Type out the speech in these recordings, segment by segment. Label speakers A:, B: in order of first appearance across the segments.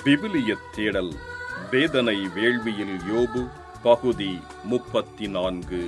A: விவிலியத் தேடல் வேதனை வேள்வியில் யோபு பகுதி முப்பத்தி நான்கு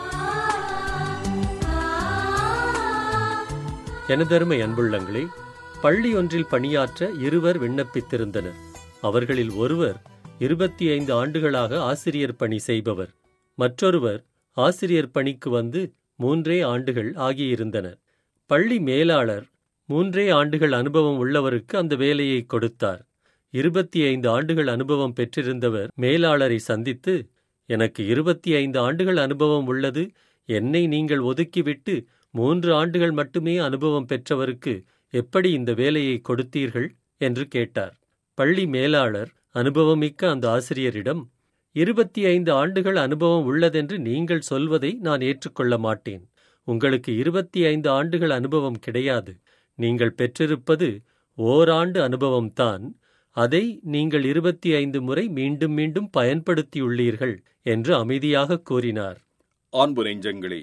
B: எனதருமை அன்புள்ளங்களே பள்ளி ஒன்றில் பணியாற்ற இருவர் விண்ணப்பித்திருந்தனர் அவர்களில் ஒருவர் இருபத்தி ஐந்து ஆண்டுகளாக ஆசிரியர் பணி செய்பவர் மற்றொருவர் ஆசிரியர் பணிக்கு வந்து மூன்றே ஆண்டுகள் ஆகியிருந்தனர் பள்ளி மேலாளர் மூன்றே ஆண்டுகள் அனுபவம் உள்ளவருக்கு அந்த வேலையை கொடுத்தார் இருபத்தி ஐந்து ஆண்டுகள் அனுபவம் பெற்றிருந்தவர் மேலாளரை சந்தித்து எனக்கு இருபத்தி ஐந்து ஆண்டுகள் அனுபவம் உள்ளது என்னை நீங்கள் ஒதுக்கிவிட்டு மூன்று ஆண்டுகள் மட்டுமே அனுபவம் பெற்றவருக்கு எப்படி இந்த வேலையை கொடுத்தீர்கள் என்று கேட்டார் பள்ளி மேலாளர் அனுபவமிக்க அந்த ஆசிரியரிடம் இருபத்தி ஐந்து ஆண்டுகள் அனுபவம் உள்ளதென்று நீங்கள் சொல்வதை நான் ஏற்றுக்கொள்ள மாட்டேன் உங்களுக்கு இருபத்தி ஐந்து ஆண்டுகள் அனுபவம் கிடையாது நீங்கள் பெற்றிருப்பது ஓராண்டு அனுபவம்தான் அதை நீங்கள் இருபத்தி ஐந்து முறை மீண்டும் மீண்டும் பயன்படுத்தியுள்ளீர்கள் என்று அமைதியாக கூறினார்
A: அன்பு நெஞ்சங்களே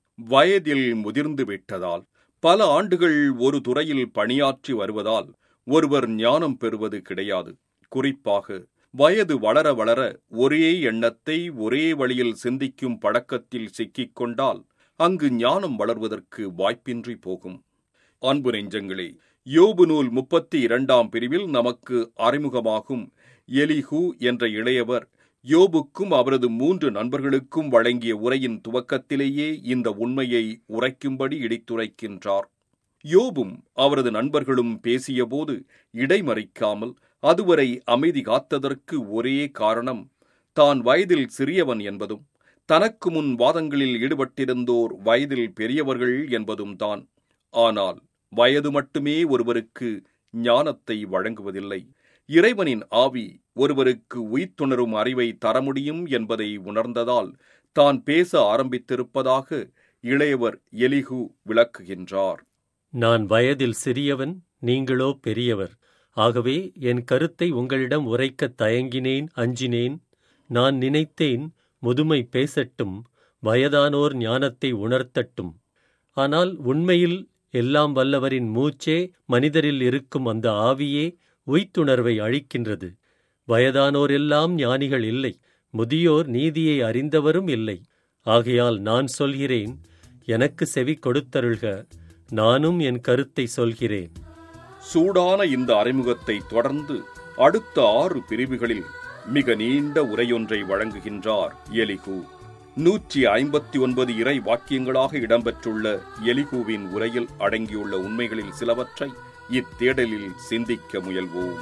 A: வயதில் முதிர்ந்து விட்டதால் பல ஆண்டுகள் ஒரு துறையில் பணியாற்றி வருவதால் ஒருவர் ஞானம் பெறுவது கிடையாது குறிப்பாக வயது வளர வளர ஒரே எண்ணத்தை ஒரே வழியில் சிந்திக்கும் பழக்கத்தில் சிக்கிக் கொண்டால் அங்கு ஞானம் வளர்வதற்கு வாய்ப்பின்றி போகும் அன்பு நெஞ்சங்களே யோபு நூல் முப்பத்தி இரண்டாம் பிரிவில் நமக்கு அறிமுகமாகும் எலிஹு என்ற இளையவர் யோபுக்கும் அவரது மூன்று நண்பர்களுக்கும் வழங்கிய உரையின் துவக்கத்திலேயே இந்த உண்மையை உரைக்கும்படி இடித்துரைக்கின்றார் யோபும் அவரது நண்பர்களும் பேசியபோது இடைமறிக்காமல் அதுவரை அமைதி காத்ததற்கு ஒரே காரணம் தான் வயதில் சிறியவன் என்பதும் தனக்கு முன் வாதங்களில் ஈடுபட்டிருந்தோர் வயதில் பெரியவர்கள் என்பதும் தான் ஆனால் வயது மட்டுமே ஒருவருக்கு ஞானத்தை வழங்குவதில்லை இறைவனின் ஆவி ஒருவருக்கு உயிர்த்துணரும் அறிவை தர முடியும் என்பதை உணர்ந்ததால் தான் பேச ஆரம்பித்திருப்பதாக இளையவர் எலிகு விளக்குகின்றார்
B: நான் வயதில் சிறியவன் நீங்களோ பெரியவர் ஆகவே என் கருத்தை உங்களிடம் உரைக்கத் தயங்கினேன் அஞ்சினேன் நான் நினைத்தேன் முதுமை பேசட்டும் வயதானோர் ஞானத்தை உணர்த்தட்டும் ஆனால் உண்மையில் எல்லாம் வல்லவரின் மூச்சே மனிதரில் இருக்கும் அந்த ஆவியே உய்த்துணர்வை அழிக்கின்றது வயதானோர் எல்லாம் ஞானிகள் இல்லை முதியோர் நீதியை அறிந்தவரும் இல்லை ஆகையால் நான் சொல்கிறேன் எனக்கு செவி கொடுத்தருள்க நானும் என் கருத்தை சொல்கிறேன்
A: சூடான இந்த அறிமுகத்தை தொடர்ந்து அடுத்த ஆறு பிரிவுகளில் மிக நீண்ட உரையொன்றை வழங்குகின்றார் எலிகு நூற்றி ஐம்பத்தி ஒன்பது இறை வாக்கியங்களாக இடம்பெற்றுள்ள எலிகுவின் உரையில் அடங்கியுள்ள உண்மைகளில் சிலவற்றை இத்தேடலில் சிந்திக்க முயல்வோம்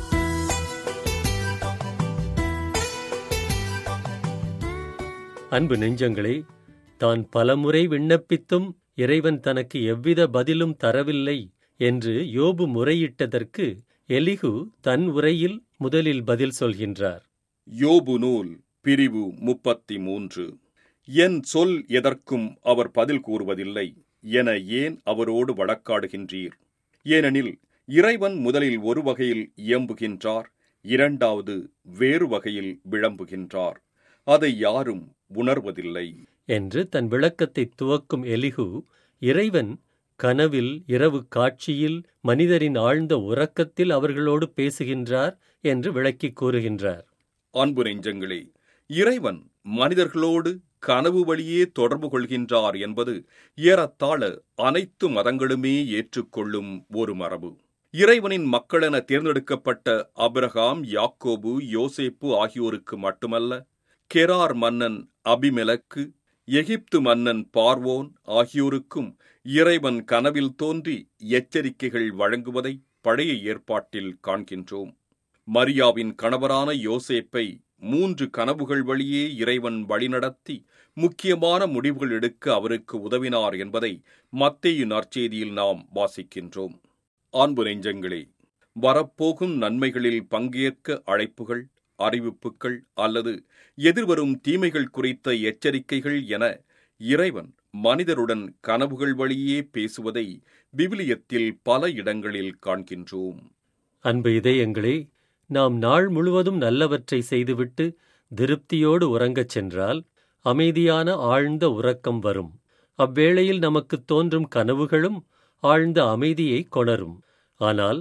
B: அன்பு நெஞ்சங்களே தான் பலமுறை விண்ணப்பித்தும் இறைவன் தனக்கு எவ்வித பதிலும் தரவில்லை என்று யோபு முறையிட்டதற்கு எலிகு தன் உரையில் முதலில் பதில் சொல்கின்றார்
A: யோபு நூல் பிரிவு முப்பத்தி மூன்று என் சொல் எதற்கும் அவர் பதில் கூறுவதில்லை என ஏன் அவரோடு வழக்காடுகின்றீர் ஏனெனில் இறைவன் முதலில் ஒரு வகையில் இயம்புகின்றார் இரண்டாவது வேறு வகையில் விளம்புகின்றார் அதை யாரும் உணர்வதில்லை
B: என்று தன் விளக்கத்தை துவக்கும் எலிகு இறைவன் கனவில் இரவு காட்சியில் மனிதரின் ஆழ்ந்த உறக்கத்தில் அவர்களோடு பேசுகின்றார் என்று விளக்கிக் கூறுகின்றார்
A: அன்பு நெஞ்சங்களே இறைவன் மனிதர்களோடு கனவு வழியே தொடர்பு கொள்கின்றார் என்பது ஏறத்தாழ அனைத்து மதங்களுமே ஏற்றுக்கொள்ளும் ஒரு மரபு இறைவனின் மக்களென தேர்ந்தெடுக்கப்பட்ட அபிரகாம் யாக்கோபு யோசேப்பு ஆகியோருக்கு மட்டுமல்ல கெரார் மன்னன் அபிமெலக்கு எகிப்து மன்னன் பார்வோன் ஆகியோருக்கும் இறைவன் கனவில் தோன்றி எச்சரிக்கைகள் வழங்குவதை பழைய ஏற்பாட்டில் காண்கின்றோம் மரியாவின் கணவரான யோசேப்பை மூன்று கனவுகள் வழியே இறைவன் வழிநடத்தி முக்கியமான முடிவுகள் எடுக்க அவருக்கு உதவினார் என்பதை மத்தேயு நற்செய்தியில் நாம் வாசிக்கின்றோம் அன்பு நெஞ்சங்களே வரப்போகும் நன்மைகளில் பங்கேற்க அழைப்புகள் அறிவிப்புகள் அல்லது எதிர்வரும் தீமைகள் குறித்த எச்சரிக்கைகள் என இறைவன் மனிதருடன் கனவுகள் வழியே பேசுவதை விவிலியத்தில் பல இடங்களில் காண்கின்றோம்
B: அன்பு இதயங்களே நாம் நாள் முழுவதும் நல்லவற்றை செய்துவிட்டு திருப்தியோடு உறங்கச் சென்றால் அமைதியான ஆழ்ந்த உறக்கம் வரும் அவ்வேளையில் நமக்குத் தோன்றும் கனவுகளும் ஆழ்ந்த அமைதியை கொணரும் ஆனால்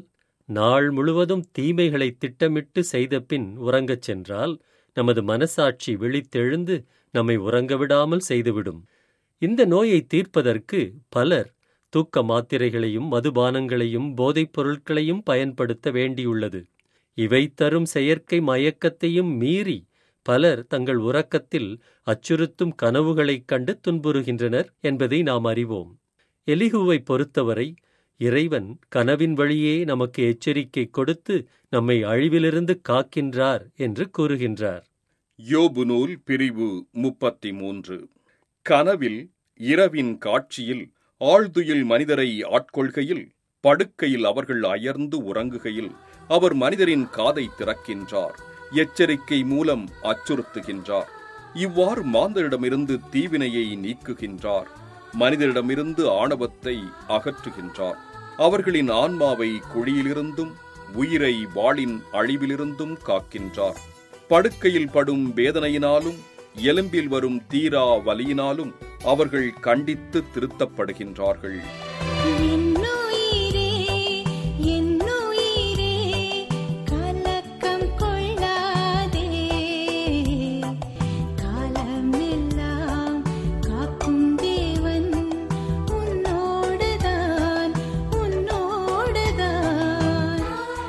B: நாள் முழுவதும் தீமைகளை திட்டமிட்டு செய்த பின் உறங்கச் சென்றால் நமது மனசாட்சி விழித்தெழுந்து நம்மை உறங்க விடாமல் செய்துவிடும் இந்த நோயை தீர்ப்பதற்கு பலர் தூக்க மாத்திரைகளையும் மதுபானங்களையும் போதைப் பொருட்களையும் பயன்படுத்த வேண்டியுள்ளது இவை தரும் செயற்கை மயக்கத்தையும் மீறி பலர் தங்கள் உறக்கத்தில் அச்சுறுத்தும் கனவுகளைக் கண்டு துன்புறுகின்றனர் என்பதை நாம் அறிவோம் எலிகுவை பொறுத்தவரை இறைவன் கனவின் வழியே நமக்கு எச்சரிக்கை கொடுத்து நம்மை அழிவிலிருந்து காக்கின்றார் என்று கூறுகின்றார்
A: யோபு நூல் பிரிவு முப்பத்தி மூன்று கனவில் இரவின் காட்சியில் ஆழ்துயில் மனிதரை ஆட்கொள்கையில் படுக்கையில் அவர்கள் அயர்ந்து உறங்குகையில் அவர் மனிதரின் காதை திறக்கின்றார் எச்சரிக்கை மூலம் அச்சுறுத்துகின்றார் இவ்வாறு மாந்தரிடமிருந்து தீவினையை நீக்குகின்றார் மனிதரிடமிருந்து ஆணவத்தை அகற்றுகின்றார் அவர்களின் ஆன்மாவை குழியிலிருந்தும் உயிரை வாளின் அழிவிலிருந்தும் காக்கின்றார் படுக்கையில் படும் வேதனையினாலும் எலும்பில் வரும் தீரா வலியினாலும் அவர்கள் கண்டித்து திருத்தப்படுகின்றார்கள்
C: என்னுயிரே என்னுயிரே கலக்கம் கொள்ளாதே காலமெல்லாம் காக்கும் தேவன் உன்னோடுதான் உன்னோடுதான்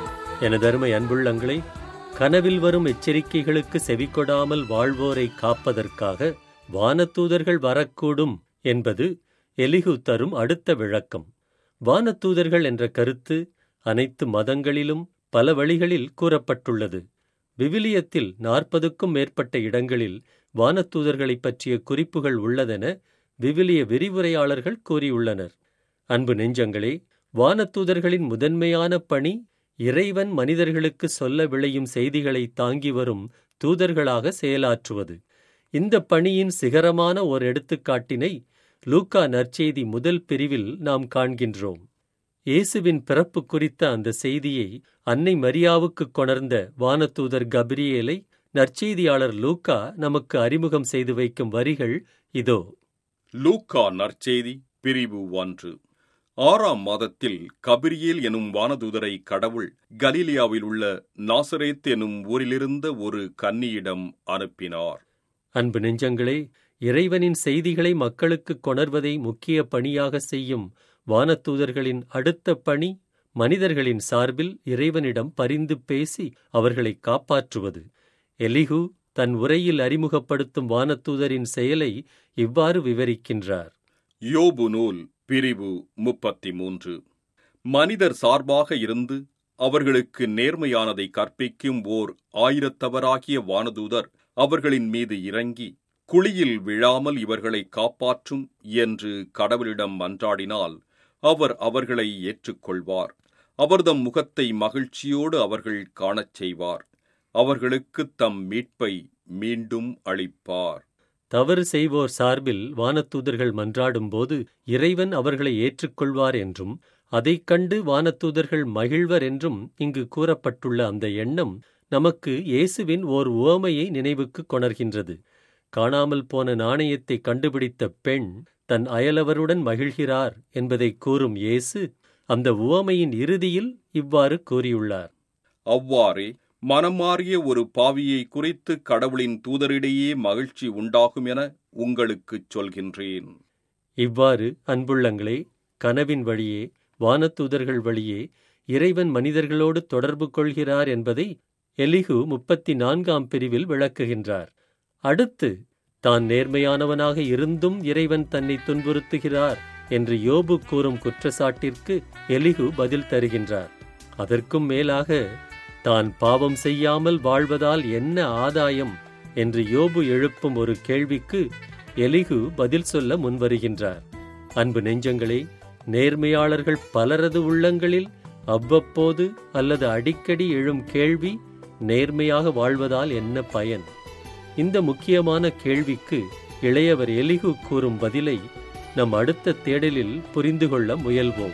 B: எனதருமை அன்புள்ளங்களை கனவில் வரும் எச்சரிக்கைகளுக்கு செவிக்கொடாமல் வாழ்வோரை காப்பதற்காக வானதூதர்கள் வரக்கூடும் என்பது எலிகு தரும் அடுத்த விளக்கம் வானதூதர்கள் என்ற கருத்து அனைத்து மதங்களிலும் பல வழிகளில் கூறப்பட்டுள்ளது விவிலியத்தில் நாற்பதுக்கும் மேற்பட்ட இடங்களில் வானதூதர்களைப் பற்றிய குறிப்புகள் உள்ளதென விவிலிய விரிவுரையாளர்கள் கூறியுள்ளனர் அன்பு நெஞ்சங்களே வானதூதர்களின் முதன்மையான பணி இறைவன் மனிதர்களுக்கு சொல்ல விளையும் செய்திகளை தாங்கி வரும் தூதர்களாக செயலாற்றுவது இந்த பணியின் சிகரமான ஓர் எடுத்துக்காட்டினை லூக்கா நற்செய்தி முதல் பிரிவில் நாம் காண்கின்றோம் இயேசுவின் பிறப்பு குறித்த அந்த செய்தியை அன்னை மரியாவுக்கு கொணர்ந்த வானதூதர் கபிரியேலை நற்செய்தியாளர் லூக்கா நமக்கு அறிமுகம் செய்து வைக்கும் வரிகள் இதோ
A: லூக்கா நற்செய்தி பிரிவு ஒன்று ஆறாம் மாதத்தில் கபிரியேல் எனும் வானதூதரை கடவுள் கலீலியாவில் உள்ள நாசரேத் எனும் ஊரிலிருந்த ஒரு கன்னியிடம் அனுப்பினார்
B: அன்பு நெஞ்சங்களே இறைவனின் செய்திகளை மக்களுக்கு கொணர்வதை முக்கிய பணியாக செய்யும் வானதூதர்களின் அடுத்த பணி மனிதர்களின் சார்பில் இறைவனிடம் பரிந்து பேசி அவர்களை காப்பாற்றுவது எலிகு தன் உரையில் அறிமுகப்படுத்தும் வானதூதரின் செயலை இவ்வாறு விவரிக்கின்றார்
A: யோபு நூல் பிரிவு முப்பத்தி மூன்று மனிதர் சார்பாக இருந்து அவர்களுக்கு நேர்மையானதை கற்பிக்கும் ஓர் ஆயிரத்தவராகிய வானதூதர் அவர்களின் மீது இறங்கி குழியில் விழாமல் இவர்களை காப்பாற்றும் என்று கடவுளிடம் மன்றாடினால் அவர் அவர்களை ஏற்றுக்கொள்வார் அவர்தம் முகத்தை மகிழ்ச்சியோடு அவர்கள் காணச் செய்வார் அவர்களுக்கு தம் மீட்பை மீண்டும் அளிப்பார்
B: தவறு செய்வோர் சார்பில் வானதூதர்கள் மன்றாடும்போது இறைவன் அவர்களை ஏற்றுக்கொள்வார் என்றும் அதைக் கண்டு வானதூதர்கள் மகிழ்வர் என்றும் இங்கு கூறப்பட்டுள்ள அந்த எண்ணம் நமக்கு இயேசுவின் ஓர் உவமையை நினைவுக்கு கொணர்கின்றது காணாமல் போன நாணயத்தை கண்டுபிடித்த பெண் தன் அயலவருடன் மகிழ்கிறார் என்பதை கூறும் இயேசு அந்த உவமையின் இறுதியில் இவ்வாறு கூறியுள்ளார்
A: அவ்வாறே மனமாறிய ஒரு பாவியை குறித்து கடவுளின் தூதரிடையே மகிழ்ச்சி உண்டாகும் என உங்களுக்குச் சொல்கின்றேன்
B: இவ்வாறு அன்புள்ளங்களே கனவின் வழியே வானதூதர்கள் வழியே இறைவன் மனிதர்களோடு தொடர்பு கொள்கிறார் என்பதை எலிகு முப்பத்தி நான்காம் பிரிவில் விளக்குகின்றார் அடுத்து தான் நேர்மையானவனாக இருந்தும் இறைவன் தன்னை துன்புறுத்துகிறார் என்று யோபு கூறும் குற்றச்சாட்டிற்கு எலிகு பதில் தருகின்றார் அதற்கும் மேலாக தான் பாவம் செய்யாமல் வாழ்வதால் என்ன ஆதாயம் என்று யோபு எழுப்பும் ஒரு கேள்விக்கு எலிகு பதில் சொல்ல முன்வருகின்றார் அன்பு நெஞ்சங்களே நேர்மையாளர்கள் பலரது உள்ளங்களில் அவ்வப்போது அல்லது அடிக்கடி எழும் கேள்வி நேர்மையாக வாழ்வதால் என்ன பயன் இந்த முக்கியமான கேள்விக்கு இளையவர் எலிகு கூறும் பதிலை நம் அடுத்த தேடலில் புரிந்து கொள்ள முயல்வோம்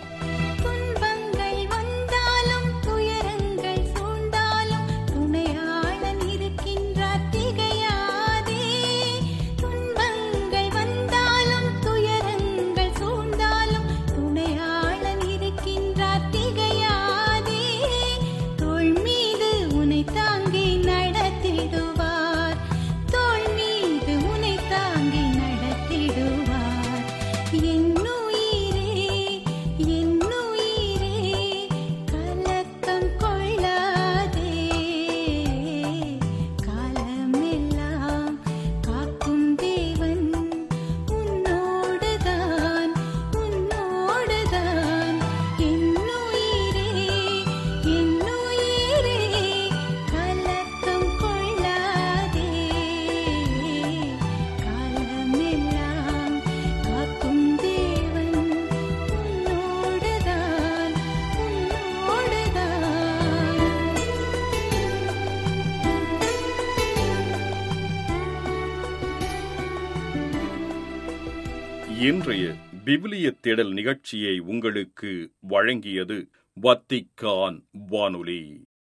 C: துன்பங்கள் வந்தாலும் துயரங்கள் சூழ்ந்தாலும் துணையாளன் இருக்கின்றார் திகையாதே துன்பங்கள் வந்தாலும் துயரங்கள் சூழ்ந்தாலும் துணையாளன் இருக்கின்றார் திகையாதே
A: இன்றைய விவிலிய தேடல் நிகழ்ச்சியை உங்களுக்கு வழங்கியது வத்திக்கான் வானொலி